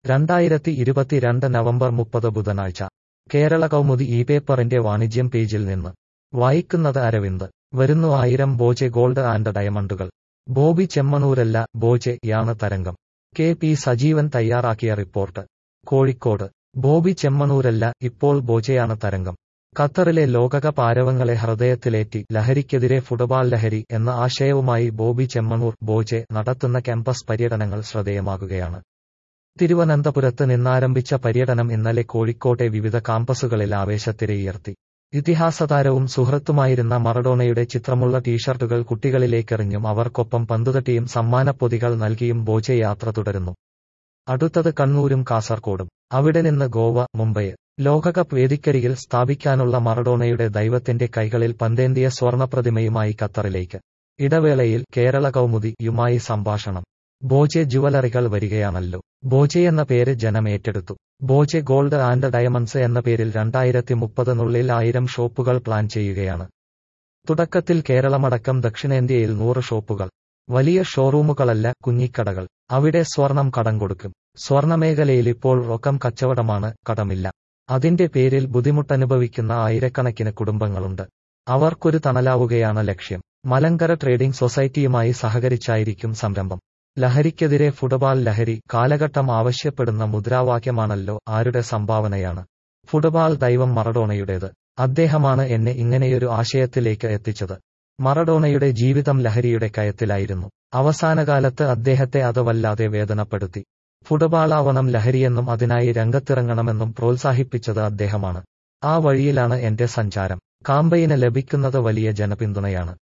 രണ്ടായിരത്തി ഇരുപത്തിരണ്ട് നവംബർ മുപ്പത് ബുധനാഴ്ച കേരള കൗമുദി ഈ പേപ്പറിന്റെ വാണിജ്യം പേജിൽ നിന്ന് വായിക്കുന്നത് അരവിന്ദ് വരുന്നു ആയിരം ബോച്ചെ ഗോൾഡ് ആൻഡ് ഡയമണ്ടുകൾ ബോബി ചെമ്മണൂരല്ല ബോച്ചെ യാണ് തരംഗം കെ പി സജീവൻ തയ്യാറാക്കിയ റിപ്പോർട്ട് കോഴിക്കോട് ബോബി ചെമ്മണൂരല്ല ഇപ്പോൾ ബോച്ചെയാണ് തരംഗം ഖത്തറിലെ ലോകകപ്പ് ആരവങ്ങളെ ഹൃദയത്തിലേറ്റി ലഹരിക്കെതിരെ ഫുട്ബോൾ ലഹരി എന്ന ആശയവുമായി ബോബി ചെമ്മണൂർ ബോച്ചെ നടത്തുന്ന ക്യാമ്പസ് പര്യടനങ്ങൾ ശ്രദ്ധേയമാകുകയാണ് തിരുവനന്തപുരത്ത് നിന്നാരംഭിച്ച പര്യടനം ഇന്നലെ കോഴിക്കോട്ടെ വിവിധ കാമ്പസുകളിൽ ആവേശത്തിരയുയർത്തി ഇതിഹാസതാരവും സുഹൃത്തുമായിരുന്ന മറഡോണയുടെ ചിത്രമുള്ള ടീഷർട്ടുകൾ കുട്ടികളിലേക്കെറിഞ്ഞും അവർക്കൊപ്പം പന്തുതട്ടിയും സമ്മാനപ്പൊതികൾ നൽകിയും ബോച്ചെ യാത്ര തുടരുന്നു അടുത്തത് കണ്ണൂരും കാസർകോടും അവിടെ നിന്ന് ഗോവ മുംബൈ ലോകകപ്പ് വേദിക്കരികിൽ സ്ഥാപിക്കാനുള്ള മറഡോണയുടെ ദൈവത്തിന്റെ കൈകളിൽ പന്തേന്തിയ സ്വർണപ്രതിമയുമായി ഖത്തറിലേക്ക് ഇടവേളയിൽ കേരള കൗമുദിയുമായി സംഭാഷണം ബോജെ ജുവലറികൾ വരികയാണല്ലോ ബോജെ എന്ന പേര് ജനം ഏറ്റെടുത്തു ബോജെ ഗോൾഡ് ആൻഡ് ഡയമണ്ട്സ് എന്ന പേരിൽ രണ്ടായിരത്തി മുപ്പതിനുള്ളിൽ ആയിരം ഷോപ്പുകൾ പ്ലാൻ ചെയ്യുകയാണ് തുടക്കത്തിൽ കേരളമടക്കം ദക്ഷിണേന്ത്യയിൽ നൂറ് ഷോപ്പുകൾ വലിയ ഷോറൂമുകളല്ല കുഞ്ഞിക്കടകൾ അവിടെ സ്വർണം കടം കൊടുക്കും സ്വർണമേഖലയിൽ ഇപ്പോൾ റൊക്കം കച്ചവടമാണ് കടമില്ല അതിന്റെ പേരിൽ ബുദ്ധിമുട്ടനുഭവിക്കുന്ന ആയിരക്കണക്കിന് കുടുംബങ്ങളുണ്ട് അവർക്കൊരു തണലാവുകയാണ് ലക്ഷ്യം മലങ്കര ട്രേഡിംഗ് സൊസൈറ്റിയുമായി സഹകരിച്ചായിരിക്കും സംരംഭം ലഹരിക്കെതിരെ ഫുട്ബോൾ ലഹരി കാലഘട്ടം ആവശ്യപ്പെടുന്ന മുദ്രാവാക്യമാണല്ലോ ആരുടെ സംഭാവനയാണ് ഫുട്ബോൾ ദൈവം മറഡോണയുടേത് അദ്ദേഹമാണ് എന്നെ ഇങ്ങനെയൊരു ആശയത്തിലേക്ക് എത്തിച്ചത് മറഡോണയുടെ ജീവിതം ലഹരിയുടെ കയത്തിലായിരുന്നു അവസാനകാലത്ത് അദ്ദേഹത്തെ അത് വല്ലാതെ വേദനപ്പെടുത്തി ഫുട്ബോളാവണം ലഹരിയെന്നും അതിനായി രംഗത്തിറങ്ങണമെന്നും പ്രോത്സാഹിപ്പിച്ചത് അദ്ദേഹമാണ് ആ വഴിയിലാണ് എന്റെ സഞ്ചാരം കാമ്പയിന് ലഭിക്കുന്നത് വലിയ ജനപിന്തുണയാണ്